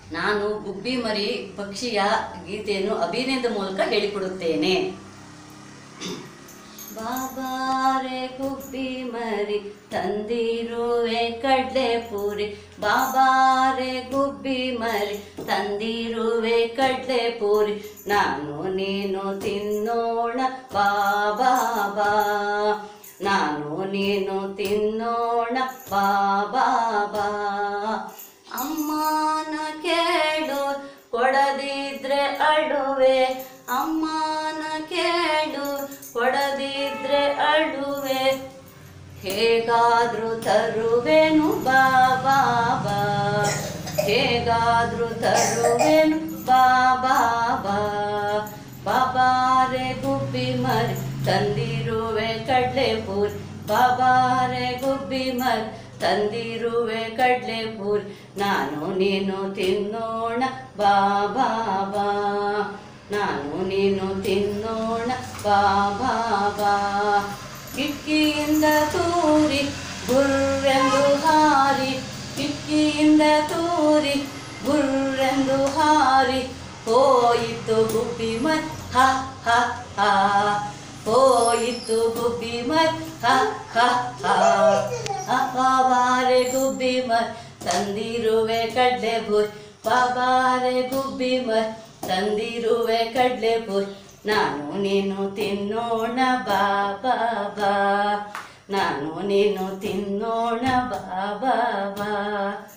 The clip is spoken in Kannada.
ನಾನು ಗುಬ್ಬಿ ಮರಿ ಪಕ್ಷಿಯ ಗೀತೆಯನ್ನು ಅಭಿನಯದ ಮೂಲಕ ಹೇಳಿಕೊಡುತ್ತೇನೆ ಬಾಬಾರೆ ಗುಬ್ಬಿ ಮರಿ ತಂದಿರುವೆ ಕಡ್ಲೆ ಪೂರಿ ಬಾಬಾರೆ ಗುಬ್ಬಿ ಮರಿ ತಂದಿರುವೆ ಕಡ್ಲೆ ಪೂರಿ ನಾನು ನೀನು ತಿನ್ನೋಣ ಬಾಬಾ ಬಾ ನಾನು ನೀನು ತಿನ್ನೋಣ ಬಾಬಾ ಬಾ ಅಮ್ಮನ ಕೇಳು ಕೊಡದಿದ್ರೆ ಅಳುವೆ ಅಮ್ಮನ ಕೇಳು ಕೊಡದಿದ್ರೆ ಅಳುವೆ ಹೇಗಾದ್ರೂ ತರುವೆನು ಬಾಬಾ ಬಾ ಹೇಗಾದ್ರೂ ತರುವೆನು ಬಾಬಾ ಬಾ ಬಾಬಾರೆ ಗುಬ್ಬಿ ಮರಿ ತಂದಿರುವೆ ಕಡ್ಲೆ ಪೂರಿ ಬಾಬಾರೆ ಗುಬ್ಬಿ ಮರಿ ತಂದಿರುವೆ ಕಡ್ಲೆ ಪೂರಿ ನಾನು ನೀನು ತಿನ್ನೋಣ ಬಾಬಾ ಬಾ ನಾನು ನೀನು ತಿನ್ನೋಣ ಬಾಬಾ ಬಾ ಕಿಕ್ಕಿಯಿಂದ ತೂರಿ ಗುರ್ರೆಂದು ಹಾರಿ ಕಿಕ್ಕಿಯಿಂದ ತೂರಿ ಗುರ್ರೆಂದು ಹಾರಿ ಹೋಯಿತು ಗುಬ್ಬಿ ಮತ್ ಹ ಹ ಹ ಹೋಯಿತು ಗುಬ್ಬಿ ಮತ್ ಹ ಹ ಹ ಬಾಬಾರೆ ಗುಬ್ಬಿ ಮತ್ ತಂದಿರುವೆ ಕಡ್ಲೆ ಬೂರ್ ಬಾಬಾರೆ ಗುಬ್ಬಿ ಮತ್ ತಂದಿರುವೆ ಕಡ್ಲೆ ಬೂರ್ ನಾನು ನೀನು ತಿನ್ನೋಣ ಬಾಬಾ ಬಾ ನಾನು ನೀನು ತಿನ್ನೋಣ ಬಾಬಾ ಬಾ